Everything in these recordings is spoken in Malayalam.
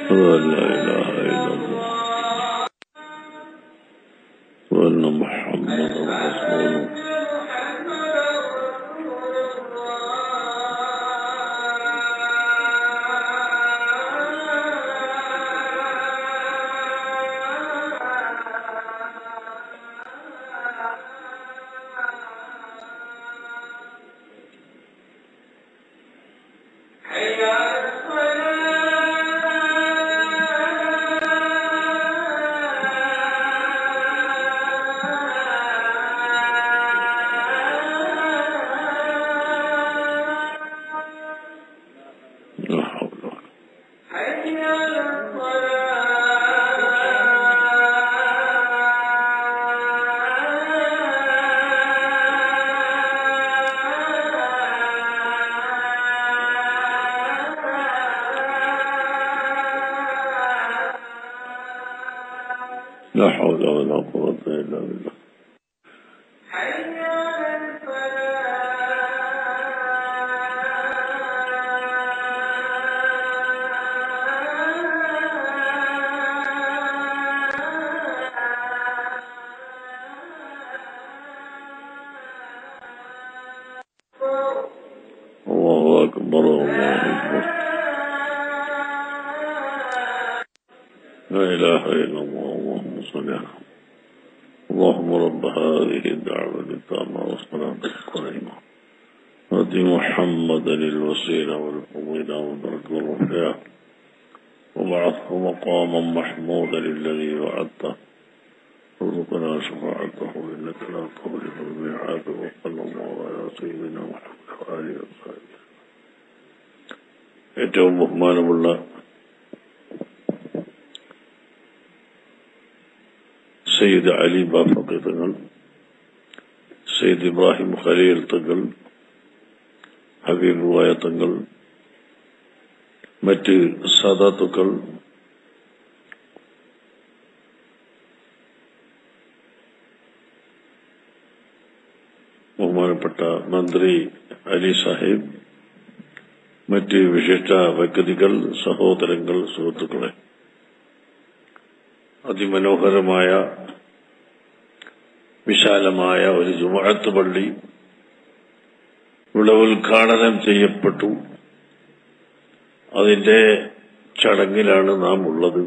أشهد أن لا إله إلا الله وأن محمدا رسول لا حول ولا لا حول ولا قوة إلا بالله الله أكبر الله أكبر لا إله إلا الله اللهم صل على محمد. اللهم رب هذه الدعوة التامة والصلاة القائمة آت محمدا الوسيلة والفضيلة ودرجة الرفيع وبعثه مقاما محمودا الذي وعدته ارزقنا شفاعته إنك لا تخلف الميعاد وصلى الله على سيدنا محمد وآله وصحبه ഏറ്റവും ബഹുമാനമുള്ള സയ്യിദ് അലി ബാഫക്കി തങ്ങൾ സയ്യിദ് ഇബ്രാഹിം ഖലീൽ തങ്ങൾ ഹബീബുവായ തങ്ങൾ മറ്റ് സാദാത്തുക്കൾ ബഹുമാനപ്പെട്ട മന്ത്രി അലി സാഹിബ് മറ്റ് വിശിഷ്ട വ്യക്തികൾ സഹോദരങ്ങൾ സുഹൃത്തുക്കളെ അതിമനോഹരമായ വിശാലമായ ഒരു ജുമാഅത്ത് പള്ളി ഇവിടെ ഉദ്ഘാടനം ചെയ്യപ്പെട്ടു അതിന്റെ ചടങ്ങിലാണ് നാം ഉള്ളത്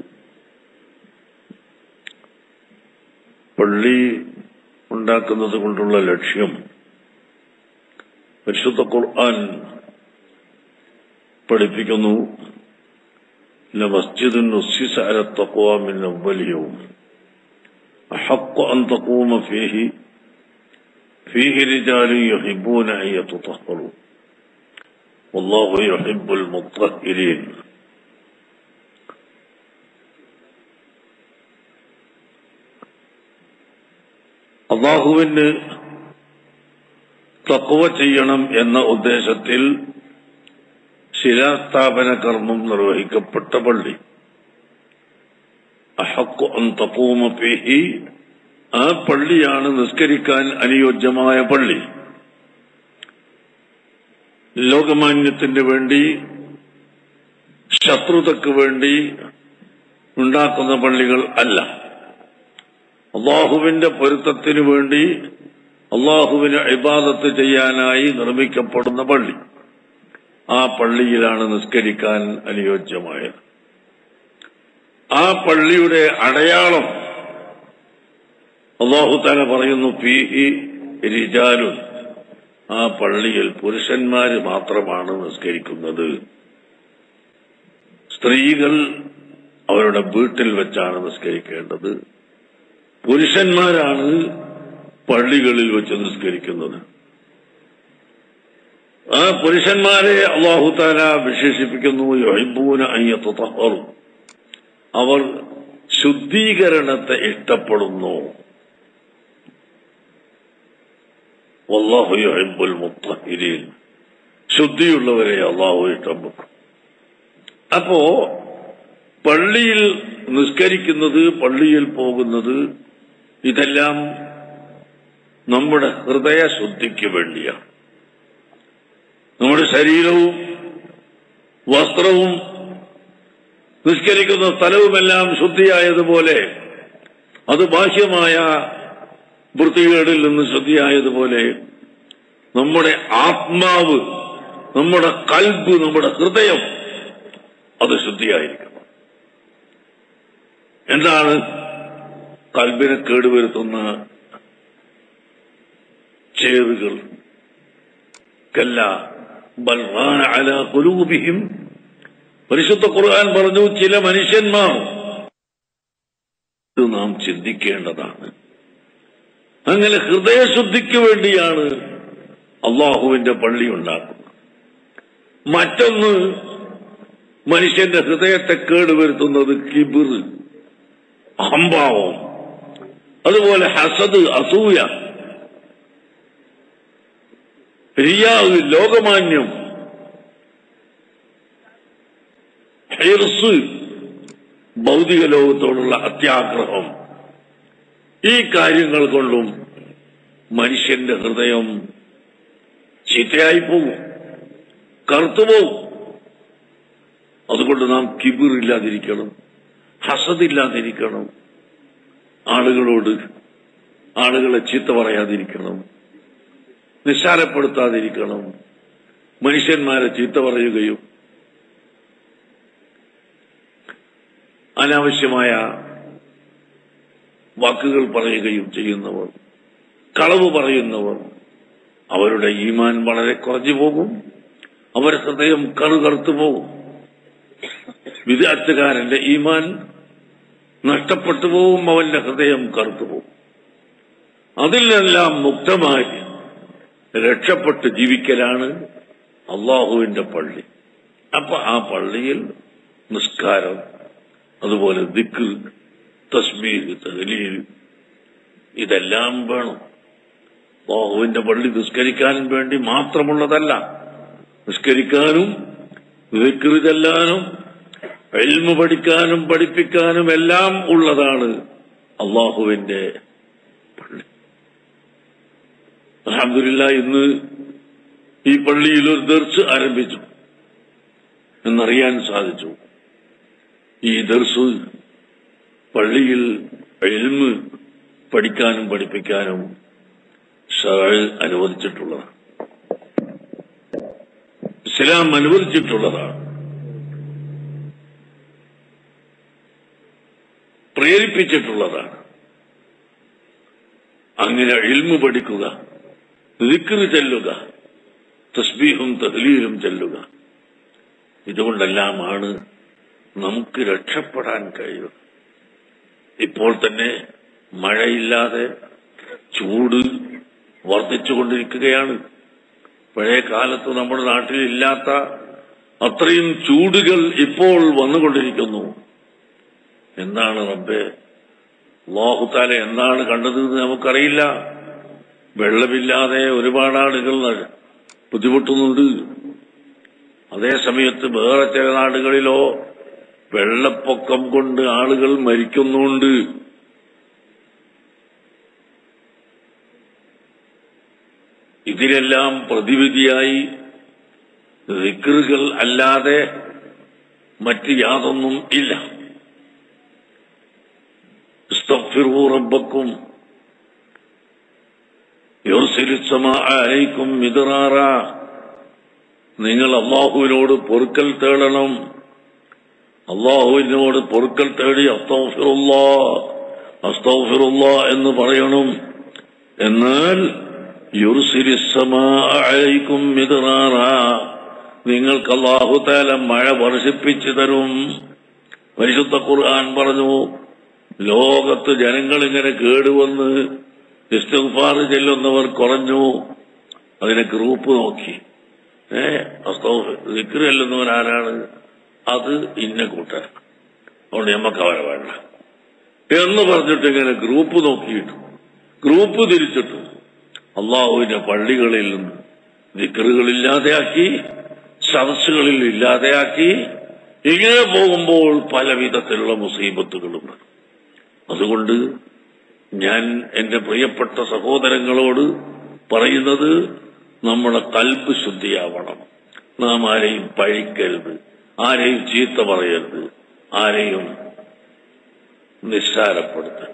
പള്ളി ഉണ്ടാക്കുന്നത് കൊണ്ടുള്ള ലക്ഷ്യം പരിശുദ്ധ ഖുർആൻ പഠിപ്പിക്കുന്നു لمسجد نسس على التقوى من أول يوم أحق أن تقوم فيه فيه رجال يحبون أن يتطهروا والله يحب المطهرين അള്ളാഹുവിന് തക്കവ ചെയ്യണം എന്ന ഉദ്ദേശത്തിൽ ശിലാസ്ഥാപന കർമ്മം നിർവഹിക്കപ്പെട്ട പള്ളി അഹക്കു അൻ തപ്പൂമ പേഹി ആ പള്ളിയാണ് നിസ്കരിക്കാൻ അനുയോജ്യമായ പള്ളി ലോകമാന്യത്തിന് വേണ്ടി ശത്രുതയ്ക്ക് വേണ്ടി ഉണ്ടാക്കുന്ന പള്ളികൾ അല്ല അള്ളാഹുവിന്റെ പൊരുത്തത്തിനു വേണ്ടി അള്ളാഹുവിന് ഇബാദത്ത് ചെയ്യാനായി നിർമ്മിക്കപ്പെടുന്ന പള്ളി ആ പള്ളിയിലാണ് നിസ്കരിക്കാൻ അനുയോജ്യമായത് ആ പള്ളിയുടെ അടയാളം അള്ളാഹു താല പറയുന്നു പീഹി റിജാലുൻ ആ പള്ളിയിൽ പുരുഷന്മാര് മാത്രമാണ് നിസ്കരിക്കുന്നത് സ്ത്രീകൾ അവരുടെ വീട്ടിൽ വെച്ചാണ് നിസ്കരിക്കേണ്ടത് പുരുഷന്മാരാണ് പള്ളികളിൽ വെച്ച് നിസ്കരിക്കുന്നത് ആ പുരുഷന്മാരെ അള്ളാഹുത്താല വിശേഷിപ്പിക്കുന്നു യൊഹിബൂന അയ്യത്തുഹറു അവർ ശുദ്ധീകരണത്തെ ഇഷ്ടപ്പെടുന്നു വല്ലാഹു യൊഹിബുൽ മുത്തഹിരീൻ ശുദ്ധിയുള്ളവരെ അള്ളാഹു ഇഷ്ടപ്പെടും അപ്പോ പള്ളിയിൽ നിസ്കരിക്കുന്നത് പള്ളിയിൽ പോകുന്നത് ഇതെല്ലാം നമ്മുടെ ഹൃദയശുദ്ധിക്ക് വേണ്ടിയാണ് നമ്മുടെ ശരീരവും വസ്ത്രവും നിസ്കരിക്കുന്ന സ്ഥലവുമെല്ലാം ശുദ്ധിയായതുപോലെ അത് ബാഹ്യമായ വൃത്തികേടിൽ നിന്ന് ശുദ്ധിയായതുപോലെ നമ്മുടെ ആത്മാവ് നമ്മുടെ കൽബ് നമ്മുടെ ഹൃദയം അത് ശുദ്ധിയായിരിക്കണം എന്താണ് കൽബിനെ കേടുവരുത്തുന്ന ചേറുകൾ കല്ല ബൽറാന അല കുലൂബിഹിം പരിശുദ്ധ ഖുർആൻ പറഞ്ഞു ചില മനുഷ്യന്മാർ ഇത് നാം ചിന്തിക്കേണ്ടതാണ് അങ്ങനെ ഹൃദയശുദ്ധിക്ക് വേണ്ടിയാണ് അള്ളാഹുവിന്റെ പള്ളി ഉണ്ടാക്കുന്നത് മറ്റൊന്ന് മനുഷ്യന്റെ ഹൃദയത്തെ കേടുവരുത്തുന്നത് കിബിർ അഹംഭാവം അതുപോലെ ഹസദ് അസൂയ റിയാവ് ലോകമാന്യം ഹിർസ് ഭൗതിക ലോകത്തോടുള്ള അത്യാഗ്രഹം ഈ കാര്യങ്ങൾ കൊണ്ടും മനുഷ്യന്റെ ഹൃദയം ചീത്തയായി പോകും കറുത്തുപോകും അതുകൊണ്ട് നാം കിബിർ ഇല്ലാതിരിക്കണം ഹസദില്ലാതിരിക്കണം ആളുകളോട് ആളുകളെ ചീത്ത പറയാതിരിക്കണം നിസ്സാരപ്പെടുത്താതിരിക്കണം മനുഷ്യന്മാരെ ചീത്ത പറയുകയും അനാവശ്യമായ വാക്കുകൾ പറയുകയും ചെയ്യുന്നവർ കളവ് പറയുന്നവർ അവരുടെ ഈമാൻ വളരെ കുറഞ്ഞു പോകും അവരുടെ ഹൃദയം കറുകറുത്തു പോകും വിദാർത്ഥകാരന്റെ ഈമാൻ നഷ്ടപ്പെട്ടു പോവും അവന്റെ ഹൃദയം കറുത്തു പോകും അതിൽ നിന്നെല്ലാം മുക്തമായി രക്ഷപ്പെട്ട് ജീവിക്കലാണ് അള്ളാഹുവിന്റെ പള്ളി അപ്പൊ ആ പള്ളിയിൽ നിസ്കാരം അതുപോലെ ദിക്ക് തസ്ബീഹ് തഹലീൽ ഇതെല്ലാം വേണം അള്ളാഹുവിന്റെ പള്ളി നിസ്കരിക്കാൻ വേണ്ടി മാത്രമുള്ളതല്ല നിസ്കരിക്കാനും ദിക്റ് ചെല്ലാനും എൽമ പഠിക്കാനും പഠിപ്പിക്കാനും എല്ലാം ഉള്ളതാണ് അള്ളാഹുവിന്റെ പള്ളി അലഹമില്ല ഇന്ന് ഈ പള്ളിയിൽ ഒരു ദർസ് ആരംഭിച്ചു എന്നറിയാൻ സാധിച്ചു ഈ ദർസ് പള്ളിയിൽ എൽമ് പഠിക്കാനും പഠിപ്പിക്കാനും ഷാൾ അനുവദിച്ചിട്ടുള്ളതാണ് ഇസ്ലാം അനുവദിച്ചിട്ടുള്ളതാണ് പ്രേരിപ്പിച്ചിട്ടുള്ളതാണ് അങ്ങനെ ഇൽമു പഠിക്കുക ദിക്റ് ചെല്ലുക തസ്ബീഹും തഹ്ലീലും ചെല്ലുക ഇതുകൊണ്ടെല്ലാമാണ് നമുക്ക് രക്ഷപ്പെടാൻ കഴിയുക ഇപ്പോൾ തന്നെ മഴയില്ലാതെ ചൂട് വർദ്ധിച്ചുകൊണ്ടിരിക്കുകയാണ് പഴയ കാലത്ത് നമ്മുടെ നാട്ടിൽ ഇല്ലാത്ത അത്രയും ചൂടുകൾ ഇപ്പോൾ വന്നുകൊണ്ടിരിക്കുന്നു എന്താണ് റബ്ബെ അള്ളാഹുത്താല എന്താണ് കണ്ടത് എന്ന് നമുക്കറിയില്ല വെള്ളമില്ലാതെ ഒരുപാട് ആളുകൾ ബുദ്ധിമുട്ടുന്നുണ്ട് അതേ സമയത്ത് വേറെ ചില നാടുകളിലോ വെള്ളപ്പൊക്കം കൊണ്ട് ആളുകൾ മരിക്കുന്നുണ്ട് ഇതിനെല്ലാം പ്രതിവിധിയായി റിക്കറുകൾ അല്ലാതെ മറ്റ് യാതൊന്നും ഇല്ല استغفروا ربكم يرسل السماء عليكم مدرارا നിങ്ങൾ അള്ളാഹുവിനോട് പൊറുക്കൽ തേടണം അള്ളാഹുവിനോട് പൊറുക്കൽ തേടി അസ്തൗഫിറുല്ലാ അസ്തൗഫിറുല്ലാ എന്ന് പറയണം എന്നാൽ യുർസിരിസമാക്കും മിതറാറ നിങ്ങൾക്ക് അള്ളാഹു താല മഴ വർഷിപ്പിച്ചു തരും പരിശുദ്ധ ഖുർആൻ പറഞ്ഞു ലോകത്ത് ജനങ്ങൾ ഇങ്ങനെ കേടുവന്ന് ഇസ്തിഗ്ഫാർ ചെല്ലുന്നവർ കുറഞ്ഞു അതിനെ ഗ്രൂപ്പ് നോക്കി ഏ ദിക്ർ ചെല്ലുന്നവർ ആരാണ് അത് ഇന്ന കൂട്ടർ അതുകൊണ്ട് നമുക്ക് അവരെ വേണ്ട എന്ന് പറഞ്ഞിട്ട് ഇങ്ങനെ ഗ്രൂപ്പ് നോക്കിയിട്ടു ഗ്രൂപ്പ് തിരിച്ചിട്ടു അള്ളാഹുവിന്റെ പള്ളികളിൽ നിന്ന് ദിക്കറുകളില്ലാതെയാക്കി സദസ്സുകളിൽ ഇല്ലാതെയാക്കി ഇങ്ങനെ പോകുമ്പോൾ പല വിധത്തിലുള്ള മുസീബത്തുകളും വരും അതുകൊണ്ട് ഞാൻ എന്റെ പ്രിയപ്പെട്ട സഹോദരങ്ങളോട് പറയുന്നത് നമ്മുടെ കൽബ് ശുദ്ധിയാവണം നാം ആരെയും പഴിക്കരുത് ആരെയും ചീത്ത പറയരുത് ആരെയും നിസ്സാരപ്പെടുത്തരുത്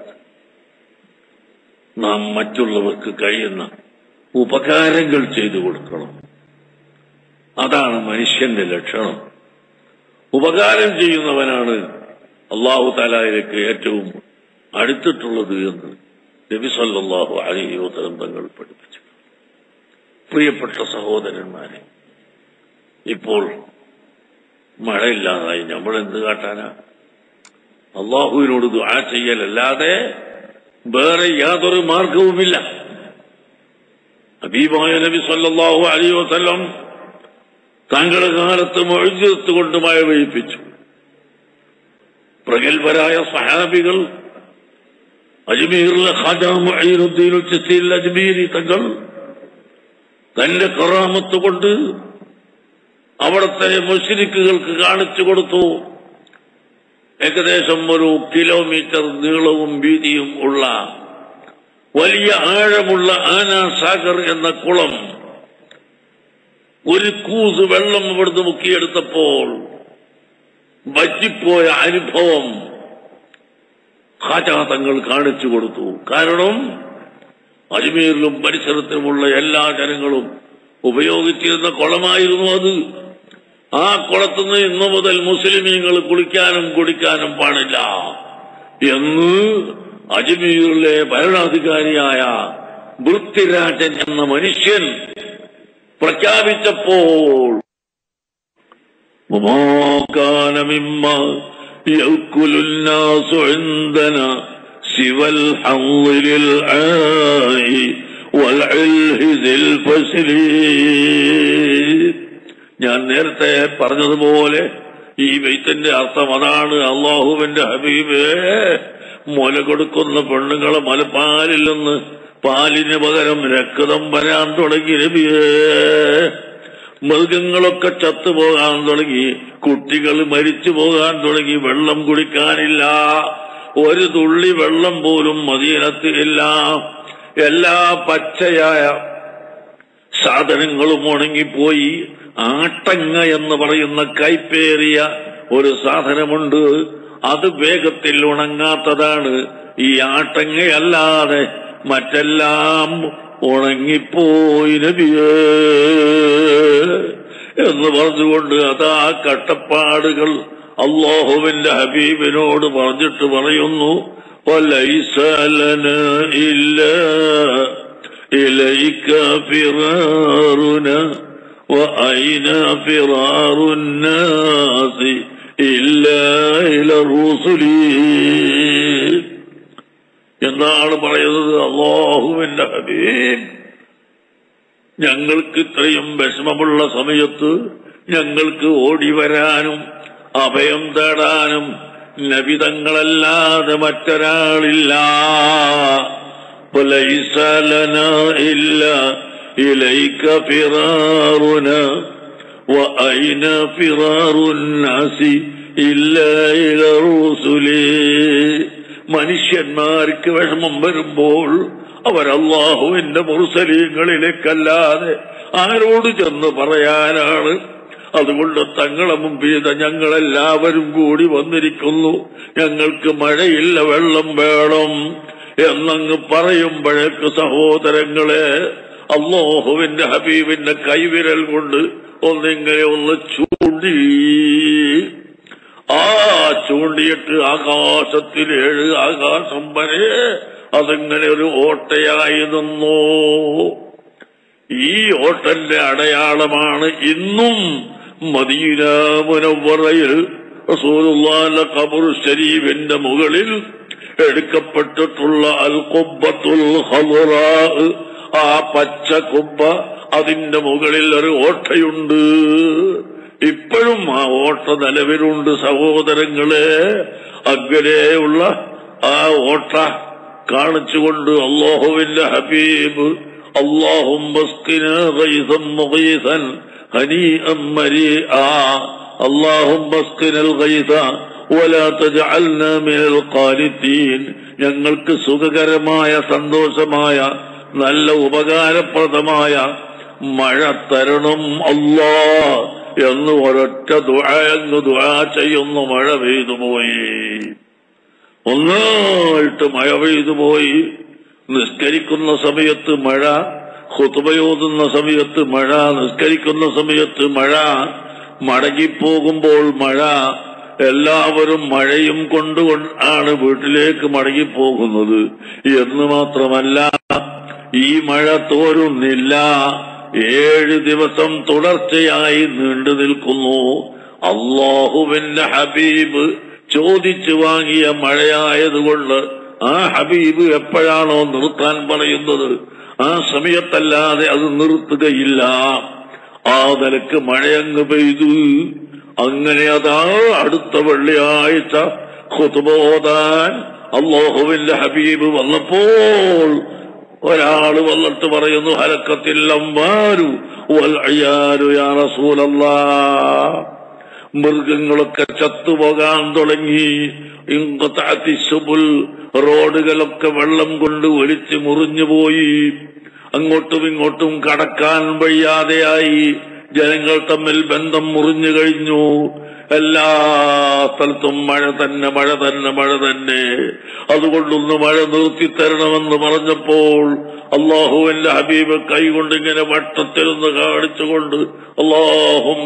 നാം മറ്റുള്ളവർക്ക് കഴിയുന്ന ഉപകാരങ്ങൾ ചെയ്തു കൊടുക്കണം അതാണ് മനുഷ്യന്റെ ലക്ഷണം ഉപകാരം ചെയ്യുന്നവനാണ് അള്ളാഹു താലായിലേക്ക് ഏറ്റവും അടുത്തിട്ടുള്ളത് എന്ന് നബി സല്ലല്ലാഹു അലൈഹി വസല്ലം തങ്ങൾ പഠിപ്പിച്ചു പ്രിയപ്പെട്ട സഹോദരന്മാരെ ഇപ്പോൾ മഴയില്ലാതായി നമ്മൾ എന്ത് കാട്ടാനാ അള്ളാഹുവിനോട് ദുആ ചെയ്യലല്ലാതെ വേറെ യാതൊരു മാർഗവുമില്ല ഹബീബായ നബി സല്ലല്ലാഹു അലൈഹി വസല്ലം തങ്ങളുടെ കാലത്ത് മൊഴിജത്ത് കൊണ്ട് മഴ പെയ്യിപ്പിച്ചു പ്രഗത്ഭരായ സഹാബികൾ അജ്മീറിലെ ഖാജാ മുഈനുദ്ദീൻ ചിസ്തിയിൽ അജ്മീരി തങ്ങൾ തന്റെ കറാമത്ത് കൊണ്ട് അവിടുത്തെ മുസ്ലിക്കുകൾക്ക് കാണിച്ചു കൊടുത്തു ഏകദേശം ഒരു കിലോമീറ്റർ നീളവും വീതിയും ഉള്ള വലിയ ആഴമുള്ള ആനാസാഗർ എന്ന കുളം ഒരു കൂസ് വെള്ളം ഇവിടുന്ന് മുക്കിയെടുത്തപ്പോൾ വറ്റിപ്പോയ അനുഭവം ഖാജാ തങ്ങൾ കാണിച്ചു കൊടുത്തു കാരണം അജ്മീറിലും പരിസരത്തുമുള്ള എല്ലാ ജനങ്ങളും ഉപയോഗിച്ചിരുന്ന കുളമായിരുന്നു അത് ആ കുളത്തുനിന്ന് ഇന്നു മുതൽ മുസ്ലിമീങ്ങൾ കുളിക്കാനും കുടിക്കാനും പാടില്ല എന്ന് അജ്മീറിലെ ഭരണാധികാരിയായ വൃത്തിരാജൻ എന്ന മനുഷ്യൻ പ്രഖ്യാപിച്ചപ്പോൾ وما كان مما يأكل الناس عندنا سوى الحظ للعاء والعله ذي الفسل ഞാൻ നേരത്തെ പറഞ്ഞതുപോലെ ഈ വെയ്ത്തിന്റെ അർത്ഥം അതാണ് അള്ളാഹുവിന്റെ ഹബീബേ മുല കൊടുക്കുന്ന പെണ്ണുങ്ങളെ മലപ്പാലിൽ നിന്ന് പാലിന് പകരം രക്തം വരാൻ തുടങ്ങി നബിയേ മൃഗങ്ങളൊക്കെ ചത്തുപോകാൻ തുടങ്ങി കുട്ടികൾ മരിച്ചു പോകാൻ തുടങ്ങി വെള്ളം കുടിക്കാനില്ല ഒരു തുള്ളി വെള്ളം പോലും മദീനത്തിലില്ല എല്ലാ പച്ചയായ സാധനങ്ങളും ഉണങ്ങിപ്പോയി ആട്ടങ്ങ എന്ന് പറയുന്ന കൈപ്പേറിയ ഒരു സാധനമുണ്ട് അത് വേഗത്തിൽ ഉണങ്ങാത്തതാണ് ഈ ആട്ടങ്ങയല്ലാതെ മറ്റെല്ലാം ഉണങ്ങിപ്പോയി നബിയേ എന്ന് പറഞ്ഞുകൊണ്ട് അതാ കട്ടപ്പാടുകൾ അള്ളാഹുവിന്റെ ഹബീബിനോട് പറഞ്ഞിട്ട് പറയുന്നു وَلَيْسَ لَنَا إِلَّا إِلَيْكَ فِرَارُنَا وَأَيْنَ فِرَارُ النَّاسِ إِلَّا إِلَى الرُّسُلِ എന്നാണ് പറയുന്നത് അള്ളാഹുവിന്റെ ഹബീബ് ഞങ്ങൾക്ക് ഇത്രയും വിഷമമുള്ള സമയത്ത് ഞങ്ങൾക്ക് ഓടി വരാനും അഭയം തേടാനും നബിതങ്ങളല്ലാതെ മറ്റൊരാളില്ല وليس لنا إلا إليك فرارنا وأين فرار الناس إلا إلى الرسل മനുഷ്യന്മാർക്ക് വിഷമം വരുമ്പോൾ അവർ അള്ളാഹുവിന്റെ മുറുസലീങ്ങളിലേക്കല്ലാതെ ആരോട് ചെന്ന് പറയാനാണ് അതുകൊണ്ട് തങ്ങളെ മുമ്പിൽ ഞങ്ങളെല്ലാവരും കൂടി വന്നിരിക്കുന്നു ഞങ്ങൾക്ക് മഴയില്ല വെള്ളം വേണം എന്നങ്ങ് പറയുമ്പോഴേക്ക് സഹോദരങ്ങളെ അള്ളാഹുവിന്റെ ഹബീബിന്റെ കൈവിരൽ കൊണ്ട് ഒന്നിങ്ങനെ ഒന്ന് ചൂണ്ടി ആ ചൂണ്ടിയിട്ട് ആകാശത്തിൽ ഏഴ് ആകാശം വരെ അതിങ്ങനെ ഒരു ഓട്ടയായി നിന്നു ഈ ഓട്ടന്റെ അടയാളമാണ് ഇന്നും മദീന മുനവറയിൽ റസൂലുള്ളാഹിന്റെ ഖബർ ഷരീഫിന്റെ മുകളിൽ എടുക്കപ്പെട്ടിട്ടുള്ള അൽ കുബ്ബത്തുൽ ഖദറാ ആ പച്ച കുബ്ബ അതിന്റെ മുകളിൽ ഒരു ഓട്ടയുണ്ട് ഇപ്പോഴും ആ ഓട്ട നിലവിലുണ്ട് സഹോദരങ്ങളെ അഗ്രേയുള്ള ആ ഓട്ട കാണിച്ചുകൊണ്ട് അള്ളാഹുവിന്റെ ഹബീബ് اللهم اسقنا غيثا مغيثا هنيئا مريئا اللهم اسقنا الغيث ولا تجعلنا من القانتين ഞങ്ങൾക്ക് സുഖകരമായ സന്തോഷമായ നല്ല ഉപകാരപ്രദമായ മഴ തരണം അല്ലാ എന്ന് ഒരൊറ്റ ദുആന്ന് ദുആ ചെയ്യുന്നു മഴ പെയ്തു പോയി ഒന്നായിട്ട് മഴ പെയ്തു പോയി നിസ്കരിക്കുന്ന സമയത്ത് മഴ ഹുതുബയോതുന്ന സമയത്ത് മഴ നിസ്കരിക്കുന്ന സമയത്ത് മഴ മടങ്ങിപ്പോകുമ്പോൾ മഴ എല്ലാവരും മഴയും കൊണ്ടുകൊണ്ട് ആണ് വീട്ടിലേക്ക് മടങ്ങിപ്പോകുന്നത് എന്ന് മാത്രമല്ല ഈ മഴ തോരുന്നില്ല ഏഴ് ദിവസം തുടർച്ചയായി നീണ്ടു നിൽക്കുന്നു അള്ളാഹുവിന്റെ ഹബീബ് ചോദിച്ചു വാങ്ങിയ മഴയായതുകൊണ്ട് ആ ഹബീബ് എപ്പോഴാണോ നിർത്താൻ പറയുന്നത് ആ സമയത്തല്ലാതെ അത് നിർത്തുകയില്ല ആ നിലക്ക് മഴയങ്ങ് പെയ്തു അങ്ങനെ അതാ അടുത്ത വെള്ളിയാഴ്ച ഖുതുബോധാൻ അള്ളാഹുവിന്റെ ഹബീബ് വന്നപ്പോൾ ഒരാള് വന്നിട്ട് പറയുന്നു ഹലക്കത്തില്ലമ്മാരു വൽഅയാരു യാ റസൂലല്ലാ മൃഗങ്ങളൊക്കെ ചത്തുപോകാൻ തുടങ്ങി ഇങ്കത്താത്തിസുബുൽ റോഡുകളൊക്കെ വെള്ളം കൊണ്ട് ഒലിച്ച് മുറിഞ്ഞുപോയി അങ്ങോട്ടും ഇങ്ങോട്ടും കടക്കാൻ വയ്യാതെയായി ജനങ്ങൾ തമ്മിൽ ബന്ധം മുറിഞ്ഞു കഴിഞ്ഞു എല്ലാ സ്ഥലത്തും മഴ തന്നെ മഴ തന്നെ മഴ തന്നെ അതുകൊണ്ടൊന്ന് മഴ നിർത്തിത്തരണമെന്ന് പറഞ്ഞപ്പോൾ അള്ളാഹുവിന്റെ ഹബീബ് കൈകൊണ്ട് ഇങ്ങനെ വട്ടത്തിലൊന്ന് കാണിച്ചുകൊണ്ട് അള്ളാഹും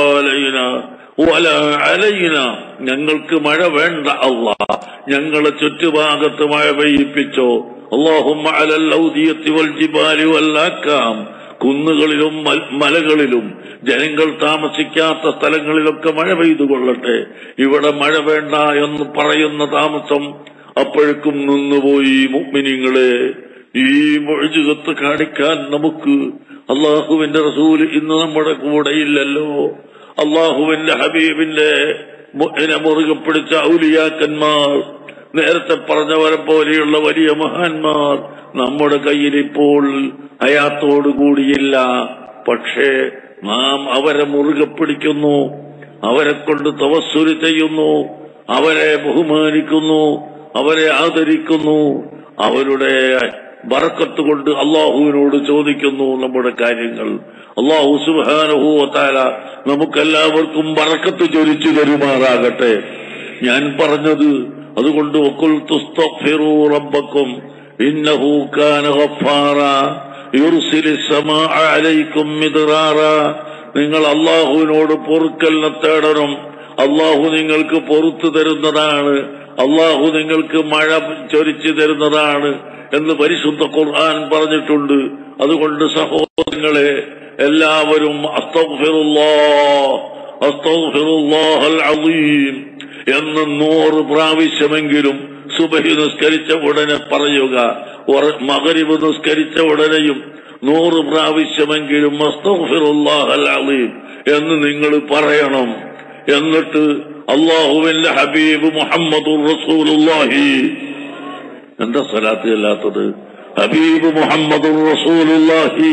വല അലയിന ഞങ്ങൾക്ക് മഴ വേണ്ട അള്ളാ ഞങ്ങളെ ചുറ്റുഭാഗത്ത് മഴ പെയ്യിപ്പിച്ചോ അള്ളാഹും അലല്ലൗദിയത്തി വൽ ജിബാലി വല്ലാക്കാം കുന്നുകളിലും മൽ- മലകളിലും ജനങ്ങൾ താമസിക്കാത്ത സ്ഥലങ്ങളിലൊക്കെ മഴ പെയ്തു കൊള്ളട്ടെ ഇവിടെ മഴ വേണ്ട എന്ന് പറയുന്ന താമസം അപ്പോഴേക്കും നിന്നുപോയി മുഗ്മിനിങ്ങളെ ഈ മൊഴിജുകത്ത് കാണിക്കാൻ നമുക്ക് അള്ളാഹുവിന്റെ റസൂൽ ഇന്ന് നമ്മുടെ കൂടെയില്ലല്ലോ അള്ളാഹുവിന്റെ ഹബീബിന്റെ മുഅ്മിനെ മുറുകെ പിടിച്ച ഔലിയാക്കന്മാർ നേരത്തെ പറഞ്ഞവരെ പോലെയുള്ള വലിയ മഹാന്മാർ നമ്മുടെ കയ്യിൽ ഇപ്പോൾ അയാത്തോടുകൂടിയില്ല പക്ഷേ നാം അവരെ മുറുകെ പിടിക്കുന്നു അവരെ കൊണ്ട് തവസ്സുരി ചെയ്യുന്നു അവരെ ബഹുമാനിക്കുന്നു അവരെ ആദരിക്കുന്നു അവരുടെ ബറക്കത്ത് കൊണ്ട് അള്ളാഹുവിനോട് ചോദിക്കുന്നു നമ്മുടെ കാര്യങ്ങൾ അള്ളാഹു സുബാനുഭൂവത്താല നമുക്കെല്ലാവർക്കും ബറക്കത്ത് ചൊരിച്ചു തരുമാറാകട്ടെ ഞാൻ പറഞ്ഞത് അതുകൊണ്ട് ഒക്കുൽ തുസ്തഗ്ഫിറൂ റബ്ബക്കും ഇന്നഹു കാന ഗഫാറ യുർസിലി സമാഅ അലൈക്കും മിദ്റാറ നിങ്ങൾ അള്ളാഹുവിനോട് പൊറുക്കലിനെ തേടണം അള്ളാഹു നിങ്ങൾക്ക് പൊറത്തു തരുന്നതാണ് അള്ളാഹു നിങ്ങൾക്ക് മഴ ചൊരിച്ചു തരുന്നതാണ് എന്ന് പരിശുദ്ധ ഖുർആൻ പറഞ്ഞിട്ടുണ്ട് അതുകൊണ്ട് സഹോദരങ്ങളെ എല്ലാവരും അസ്തഗ്ഫിറുല്ലാഹ് അസ്തഗ്ഫിറുല്ലാഹൽ അളീം എന്ന് നൂറ് പ്രാവശ്യമെങ്കിലും സുബഹി നിസ്കരിച്ച ഉടനെ പറയുക ഉറ- മഗ്രിബ് നിസ്കരിച്ച ഉടനെയും നൂറ് പ്രാവശ്യമെങ്കിലും അസ്തഗ്ഫിറുല്ലാഹൽ അളീം എന്ന് നിങ്ങൾ പറയണം എന്നിട്ട് അള്ളാഹുവിന്റെ ഹബീബ് മുഹമ്മദ് റസൂലുള്ളാഹി എന്താ സ്വലാത്ത് അല്ലാത്തത് ഹബീബ് മുഹമ്മദ് റസൂലുള്ളാഹി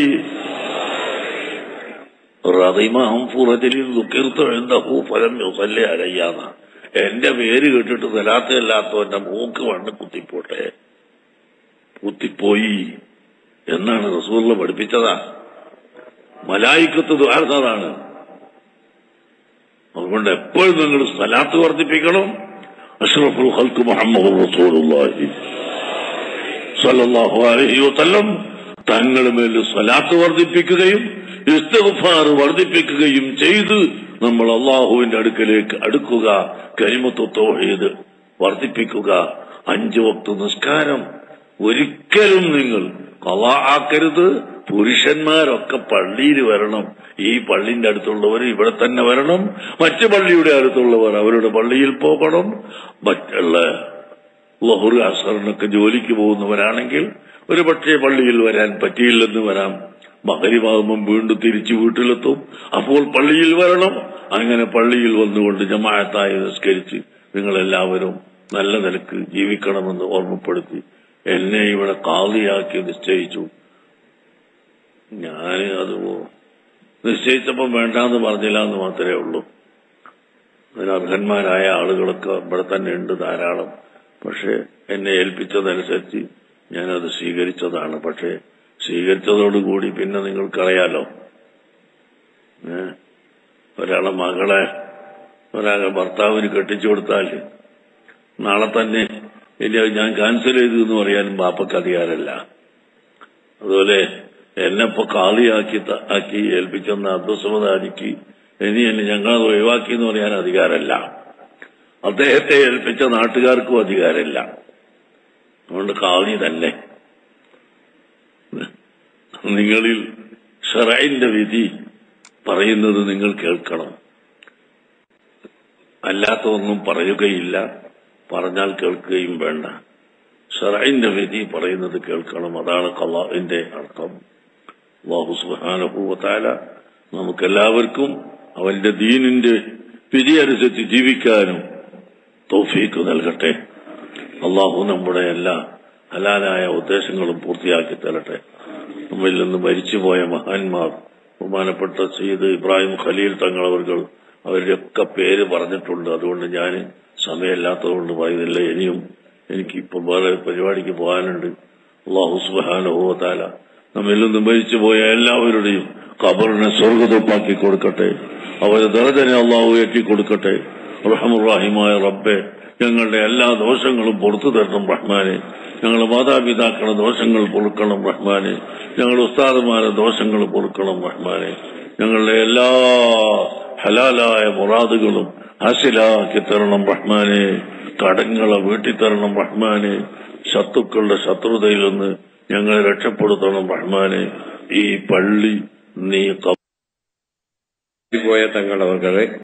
റദിമഹം ഫുറജലിൽ ദുഃഖിർത്ത് എന്തഹു ഫലം യുസല്ലി അലയ്യാന്ന എന്റെ പേര് കേട്ടിട്ട് സ്വലാത്ത് അല്ലാത്തവന്റെ മൂക്ക് വണ്ണ് കുത്തിപ്പോട്ടെ കുത്തിപ്പോയി എന്നാണ് റസൂള്ള പഠിപ്പിച്ചതാ മലായിക്കത്ത് ദ്വാരതാണ് അതുകൊണ്ട് എപ്പോഴും നിങ്ങൾ സ്ഥലാത്ത് വർദ്ധിപ്പിക്കണം അഷ്റഫുൽ ഹൽക്ക് മുഹമ്മദ് റസൂലുള്ളാഹി സല്ലല്ലാഹു അലൈഹി വസല്ലം തങ്ങളുടെ മേൽ സ്വലാത്ത് വർദ്ധിപ്പിക്കുകയും ഇസ്തിഗ്ഫാർ വർദ്ധിപ്പിക്കുകയും ചെയ്ത് നമ്മൾ അള്ളാഹുവിന്റെ അടുക്കലേക്ക് അടുക്കുക കരിമത്ത് തൗഹീദ് വർദ്ധിപ്പിക്കുക അഞ്ചു വക്ത നിസ്കാരം ഒരിക്കലും നിങ്ങൾ കലാ ആക്കരുത് പുരുഷന്മാരൊക്കെ പള്ളിയിൽ വരണം ഈ പള്ളിന്റെ അടുത്തുള്ളവർ ഇവിടെ തന്നെ വരണം മറ്റു പള്ളിയുടെ അടുത്തുള്ളവർ അവരുടെ പള്ളിയിൽ പോകണം മറ്റുള്ള ലഹുർ അസറിനൊക്കെ ജോലിക്ക് പോകുന്നവരാണെങ്കിൽ ഒരു പക്ഷേ പള്ളിയിൽ വരാൻ പറ്റിയില്ലെന്ന് വരാം മകരിമാകുമ്പം വീണ്ടും തിരിച്ചു വീട്ടിലെത്തും അപ്പോൾ പള്ളിയിൽ വരണം അങ്ങനെ പള്ളിയിൽ വന്നുകൊണ്ട് ജമാഅത്തായി നിസ്കരിച്ച് നിങ്ങളെല്ലാവരും നല്ല നിലക്ക് ജീവിക്കണമെന്ന് ഓർമ്മപ്പെടുത്തി എന്നെ ഇവിടെ കാളിയാക്കി നിശ്ചയിച്ചു ഞാൻ അത് നിശ്ചയിച്ചപ്പം വേണ്ടാന്ന് പറഞ്ഞില്ല എന്ന് മാത്രമേ ഉള്ളൂ അതിന് അർഹന്മാരായ ആളുകളൊക്കെ ഇവിടെ തന്നെ ഉണ്ട് ധാരാളം പക്ഷെ എന്നെ ഏൽപ്പിച്ചതനുസരിച്ച് ഞാനത് സ്വീകരിച്ചതാണ് പക്ഷെ സ്വീകരിച്ചതോടുകൂടി പിന്നെ നിങ്ങൾക്കറിയാലോ ഏ ഒരാളെ മകളെ ഒരാളെ ഭർത്താവിന് കെട്ടിച്ചു കൊടുത്താൽ നാളെ തന്നെ ഇനി അത് ഞാൻ ക്യാൻസൽ ചെയ്തു എന്ന് പറയാനും ബാപ്പക്ക് അധികാരമല്ല അതുപോലെ എന്നെ ഇപ്പൊ കാളിയാക്കി ത- ആക്കി ഏൽപ്പിച്ചെന്ന അബ്ദുസമദാനിക്ക് ഇനി എന്നെ ഞങ്ങളത് ഒഴിവാക്കി എന്ന് പറയാൻ അധികാരമല്ല അദ്ദേഹത്തെ ഏൽപ്പിച്ച നാട്ടുകാർക്കും അധികാരമില്ല അതുകൊണ്ട് കാളി തന്നെ നിങ്ങളിൽ ഷറൈന്റെ വിധി പറയുന്നത് നിങ്ങൾ കേൾക്കണം അല്ലാത്തതൊന്നും പറയുകയില്ല പറഞ്ഞാൽ കേൾക്കുകയും വേണ്ട ഷറൈന്റെ വിധി പറയുന്നത് കേൾക്കണം അതാണ് കള്ളാവിന്റെ അർത്ഥം അള്ളാഹു സുബാനുഭൂവത്താല നമുക്കെല്ലാവർക്കും അവന്റെ ദീനിന്റെ വിധി അനുസരിച്ച് ജീവിക്കാനും തൗഫീക്ക് നൽകട്ടെ അള്ളാഹു നമ്മുടെ എല്ലാ ഹലാലായ ഉദ്ദേശങ്ങളും പൂർത്തിയാക്കി തരട്ടെ നമ്മിൽ നിന്ന് മരിച്ചുപോയ മഹാന്മാർ ബഹുമാനപ്പെട്ട സയ്യിദ് ഇബ്രാഹിം ഖലീൽ തങ്ങളവർകൾ അവരുടെയൊക്കെ പേര് പറഞ്ഞിട്ടുണ്ട് അതുകൊണ്ട് ഞാൻ സമയമില്ലാത്തതുകൊണ്ട് പറയുന്നില്ല ഇനിയും എനിക്കിപ്പം വേറെ പരിപാടിക്ക് പോകാനുണ്ട് അള്ളാഹു സുബാനുഭവത്താല നമ്മിൽ നിന്ന് മരിച്ചുപോയ എല്ലാവരുടെയും ഖബറിനെ സ്വർഗതൊപ്പാക്കി കൊടുക്കട്ടെ അവരെ ദർജനെ അള്ളാഹു ഏറ്റി കൊടുക്കട്ടെ റഹമുറാഹിമായ റബ്ബെ ഞങ്ങളുടെ എല്ലാ ദോഷങ്ങളും പുറത്തു തരണം റഹ്മാനെ ഞങ്ങളുടെ മാതാപിതാക്കളുടെ ദോഷങ്ങൾ പൊറുക്കണം റഹ്മാനെ ഞങ്ങളുടെ ഉസ്താദുമാരുടെ ദോഷങ്ങൾ പൊറുക്കണം റഹ്മാനെ ഞങ്ങളുടെ എല്ലാ ഹലാലായ മുറാദുകളും ഹാസിലാക്കി തരണം റഹ്മാനെ കടങ്ങളെ വീട്ടി തരണം റഹ്മാനെ ശത്രുക്കളുടെ ശത്രുതയിൽ നിന്ന് ഞങ്ങളെ രക്ഷപ്പെടുത്തണം റഹ്മാനെ ഈ പള്ളി നീ ക- പോയ തങ്ങൾ അവർക്കത്